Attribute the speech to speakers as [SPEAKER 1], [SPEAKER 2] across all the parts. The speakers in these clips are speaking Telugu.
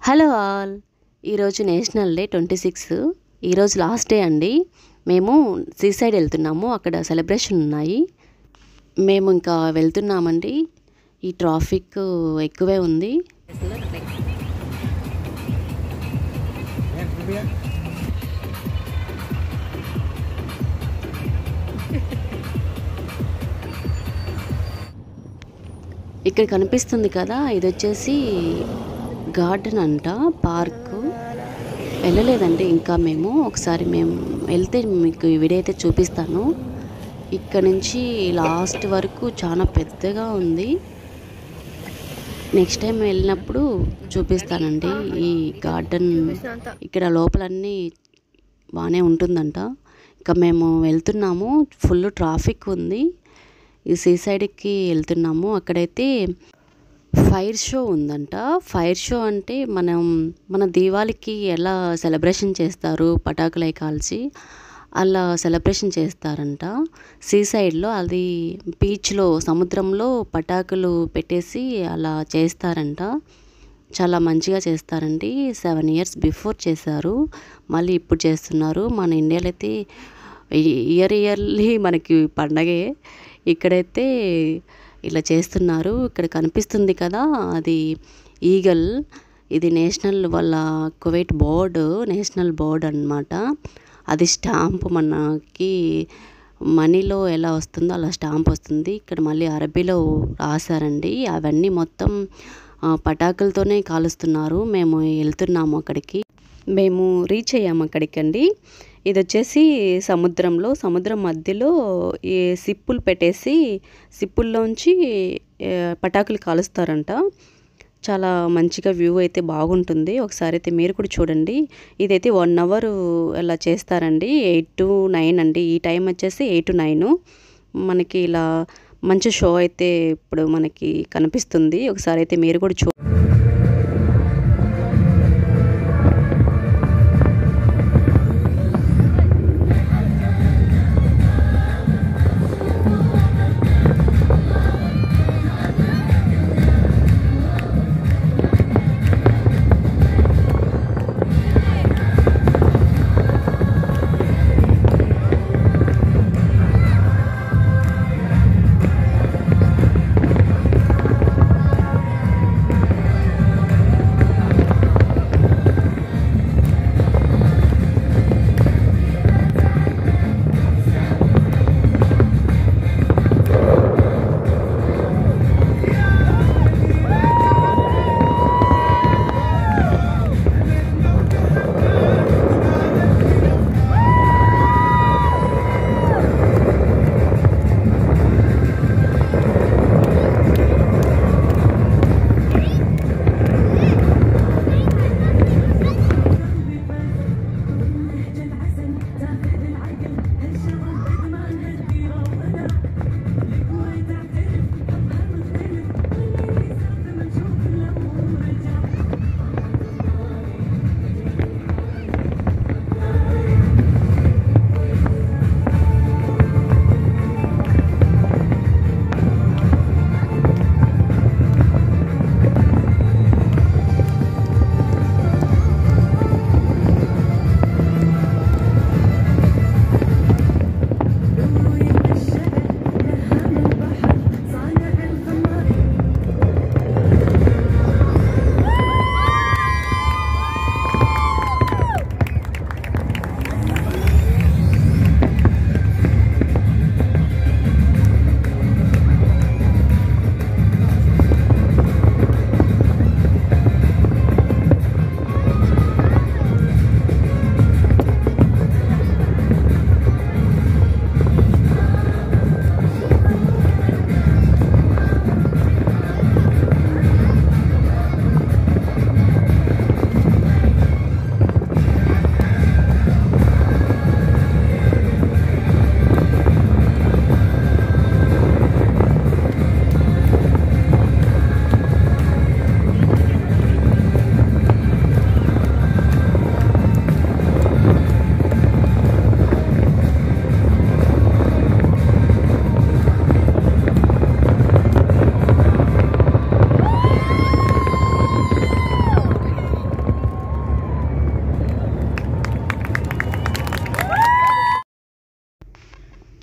[SPEAKER 1] హలో ఆల్ ఈరోజు నేషనల్ డే ట్వంటీ సిక్స్ ఈరోజు లాస్ట్ డే అండి మేము సీ సైడ్ వెళ్తున్నాము అక్కడ సెలబ్రేషన్ ఉన్నాయి మేము ఇంకా వెళ్తున్నామండి ఈ ట్రాఫిక్ ఎక్కువే ఉంది ఇక్కడ కనిపిస్తుంది కదా ఇది వచ్చేసి గార్డెన్ అంట పార్కు వెళ్ళలేదండి ఇంకా మేము ఒకసారి మేము వెళ్తే మీకు ఈ వీడియో అయితే చూపిస్తాను ఇక్కడ నుంచి లాస్ట్ వరకు చాలా పెద్దగా ఉంది నెక్స్ట్ టైం వెళ్ళినప్పుడు చూపిస్తానండి ఈ గార్డెన్ ఇక్కడ లోపలన్నీ బాగానే ఉంటుందంట ఇంకా మేము వెళ్తున్నాము ఫుల్ ట్రాఫిక్ ఉంది ఈ సీ సైడ్కి వెళ్తున్నాము అక్కడైతే ఫైర్ షో ఉందంట ఫైర్ షో అంటే మనం మన దీవాళికి ఎలా సెలబ్రేషన్ చేస్తారు పటాకులై కాల్చి అలా సెలబ్రేషన్ చేస్తారంట సీ సైడ్లో అది బీచ్లో సముద్రంలో పటాకులు పెట్టేసి అలా చేస్తారంట చాలా మంచిగా చేస్తారండి సెవెన్ ఇయర్స్ బిఫోర్ చేశారు మళ్ళీ ఇప్పుడు చేస్తున్నారు మన ఇండియాలో అయితే ఇయర్ ఇయర్లీ మనకి పండగే ఇక్కడైతే ఇలా చేస్తున్నారు ఇక్కడ కనిపిస్తుంది కదా అది ఈగల్ ఇది నేషనల్ వాళ్ళ కువైట్ బోర్డు నేషనల్ బోర్డ్ అనమాట అది స్టాంప్ మనకి మనీలో ఎలా వస్తుందో అలా స్టాంప్ వస్తుంది ఇక్కడ మళ్ళీ అరబీలో రాశారండి అవన్నీ మొత్తం పటాకులతోనే కాలుస్తున్నారు మేము వెళ్తున్నాము అక్కడికి మేము రీచ్ అయ్యాము అక్కడికండి ఇది వచ్చేసి సముద్రంలో సముద్రం మధ్యలో ఈ సిప్పులు పెట్టేసి సిప్పుల్లోంచి పటాకులు కాలుస్తారంట చాలా మంచిగా వ్యూ అయితే బాగుంటుంది ఒకసారి అయితే మీరు కూడా చూడండి ఇదైతే వన్ అవర్ అలా చేస్తారండి ఎయిట్ టు నైన్ అండి ఈ టైం వచ్చేసి ఎయిట్ టు నైన్ మనకి ఇలా మంచి షో అయితే ఇప్పుడు మనకి కనిపిస్తుంది ఒకసారి అయితే మీరు కూడా చూ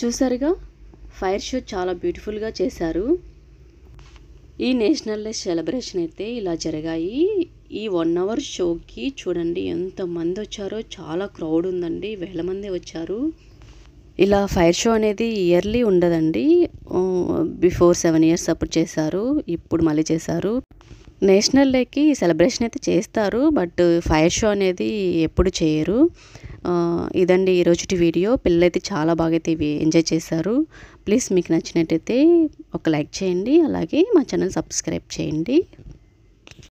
[SPEAKER 1] చూసారుగా ఫైర్ షో చాలా బ్యూటిఫుల్గా చేశారు ఈ నేషనల్ డే సెలబ్రేషన్ అయితే ఇలా జరిగాయి ఈ వన్ అవర్ షోకి చూడండి ఎంతమంది వచ్చారో చాలా క్రౌడ్ ఉందండి వేల మంది వచ్చారు ఇలా ఫైర్ షో అనేది ఇయర్లీ ఉండదండి బిఫోర్ సెవెన్ ఇయర్స్ అప్పుడు చేశారు ఇప్పుడు మళ్ళీ చేశారు నేషనల్ డేకి సెలబ్రేషన్ అయితే చేస్తారు బట్ ఫైర్ షో అనేది ఎప్పుడు చేయరు ఆ, ఇదండి ఈరోజుటి వీడియో పిల్లలైతే చాలా బాగా అయితే ఇవి ఎంజాయ్ చేశారు ప్లీజ్ మీకు నచ్చినట్టయితే ఒక లైక్ చేయండి అలాగే మా ఛానల్ సబ్స్క్రైబ్ చేయండి